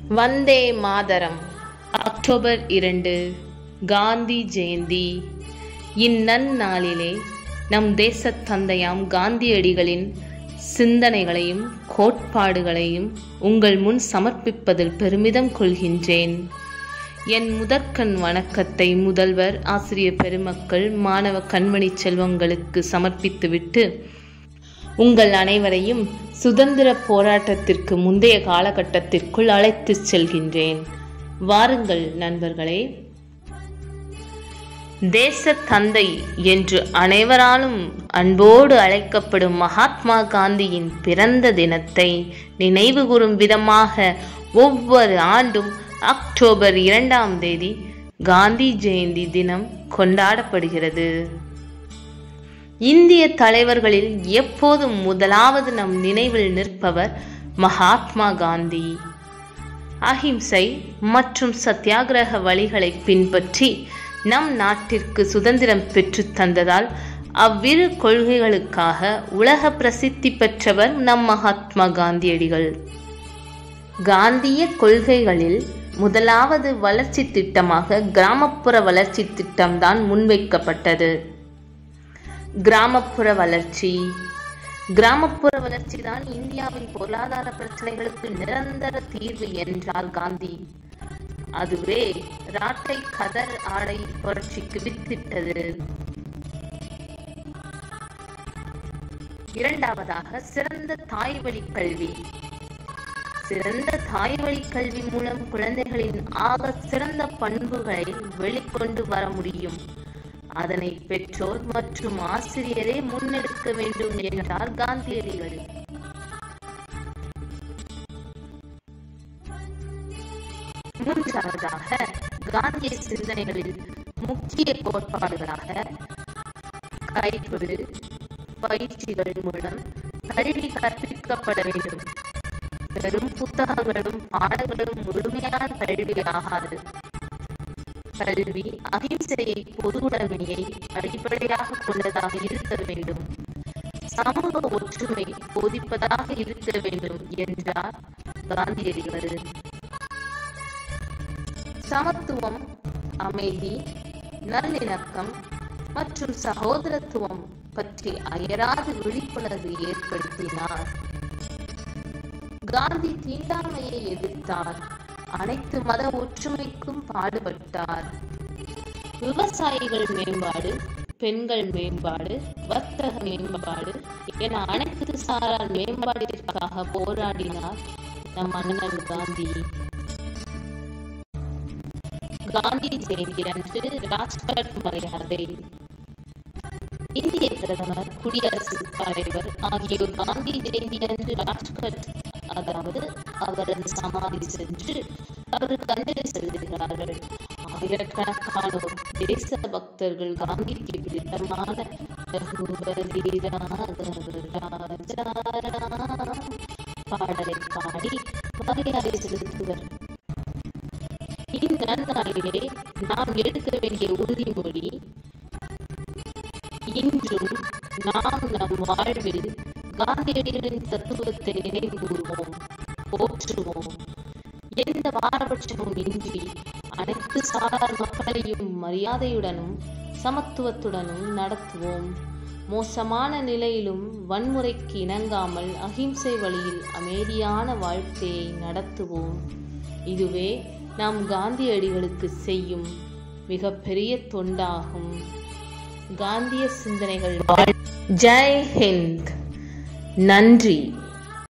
வந்தே Mataram October இரண்டு காந்தி ஜெயந்தி இந்நன்னாளிலே நம் தேசத் தந்தையாம் காந்தியடிகளின் சிந்தனைகளையும் கோட்பாடுகளையும் உங்கள் முன் சமர்ப்பிப்பதில் பெருமிதம் கொள்கின்றேன் என் முதற்கண் வணக்கத்தை முதல்வர் ஆசிரியர் பெருமக்கள் மாணவ கண்மணி செல்வங்களுக்கு சமர்ப்பித்துவிட்டு உங்கள் அனைவரையும் சுதந்திர போராட்டத்திற்கு முந்தைய காலகட்டத்திற்குள் அழைத்துச் செல்கின்றேன் வாருங்கள் நண்பர்களே தேச தந்தை என்று அனைவராலும் அன்போடு அழைக்கப்படும் மகாத்மா காந்தியின் பிறந்த தினத்தை நினைவுகூரும் விதமாக ஒவ்வொரு ஆண்டும் அக்டோபர் இரண்டாம் தேதி காந்தி ஜெயந்தி தினம் கொண்டாடப்படுகிறது இந்திய தலைவர்களில் எப்போதும் முதலாவது நம் நினைவில் நிற்பவர் மகாத்மா காந்தி அஹிம்சை மற்றும் சத்தியாகிரக வழிகளை பின்பற்றி நம் நாட்டிற்கு சுதந்திரம் பெற்றுத் தந்ததால் அவ்விரு கொள்கைகளுக்காக உலக பிரசித்தி பெற்றவர் நம் மகாத்மா காந்தியடிகள் காந்திய கொள்கைகளில் முதலாவது வளர்ச்சி திட்டமாக கிராமப்புற வளர்ச்சி திட்டம்தான் முன்வைக்கப்பட்டது கிராமப்புற வளர்ச்சி கிராமப்புற வளர்ச்சி தான் இந்தியாவின் பொருளாதார பிரச்சனைகளுக்கு நிரந்தர தீர்வு என்றார் காந்தி அதுவே ராட்டை கதர் ஆடை புரட்சிக்கு வித்திட்டது இரண்டாவதாக சிறந்த தாய்வழி கல்வி சிறந்த தாய்வழி கல்வி மூலம் குழந்தைகளின் ஆக சிறந்த பண்புகளை வெளிக்கொண்டு வர முடியும் அதனை பெற்றோர் மற்றும் ஆசிரியரே முன்னெடுக்க வேண்டும் என்றார் காந்தியடிகள் மூன்றாவதாக காந்திய சிந்தனைகளில் முக்கிய கோட்பாடுகளாக கைப்பொழு பயிற்சிகள் மூலம் கல்வி கற்பிக்கப்பட வேண்டும் வெறும் புத்தகங்களும் பாடங்களும் முழுமையான கல்வி ஆகாது கல்வி அகிம்சையை பொதுவுடைமையை அடிப்படையாக கொண்டதாக இருக்க வேண்டும் சமூக ஒற்றுமை போதிப்பதாக இருக்க வேண்டும் என்றார் காந்தியடிகள் சமத்துவம் அமைதி நல்லிணக்கம் மற்றும் சகோதரத்துவம் பற்றி அயராது விழிப்புணர்வு ஏற்படுத்தினார் காந்தி தீண்டாமையை எதிர்த்தார் அனைத்து மத ஒற்றுமைக்கும் பாடுபட்டார் விவசாயிகள் மேம்பாடு பெண்கள் மேம்பாடு வர்த்தக மேம்பாடு என அனைத்து சாரார் மேம்பாட்டிற்காக போராடினார் நம் அண்ணன் காந்தி காந்தி ஜெயந்தி அன்று ராஜ்காட் மரியாதை இந்திய பிரதமர் குடியரசுத் தலைவர் ஆகியோர் காந்தி ஜெயந்தி அன்று ராஜ்காட் அதாவது அவரது சமாதி சென்று அவருக்கு அஞ்சலி செலுத்துகிறார்கள் ஆயிரக்கணக்கானோர் தேச பக்தர்கள் காந்திக்கு விருத்தமான பாடலை பாடி மரியாதை செலுத்துவர் இந்நன்னாளிலே நாம் எடுக்க வேண்டிய உறுதிமொழி இன்றும் நாம் நம் வாழ்வில் காந்தியடிகளின் தத்துவத்தை நினைவு கூறுவோம் போற்றுவோம் எந்த பாரபட்சமும் இன்றி அனைத்து சாதாரண மக்களையும் மரியாதையுடனும் சமத்துவத்துடனும் நடத்துவோம் மோசமான நிலையிலும் வன்முறைக்கு இணங்காமல் அகிம்சை வழியில் அமைதியான வாழ்க்கையை நடத்துவோம் இதுவே நாம் காந்தியடிகளுக்கு செய்யும் மிகப்பெரிய தொண்டாகும் காந்திய சிந்தனைகள் ஜெய் ஹிந்த் நன்றி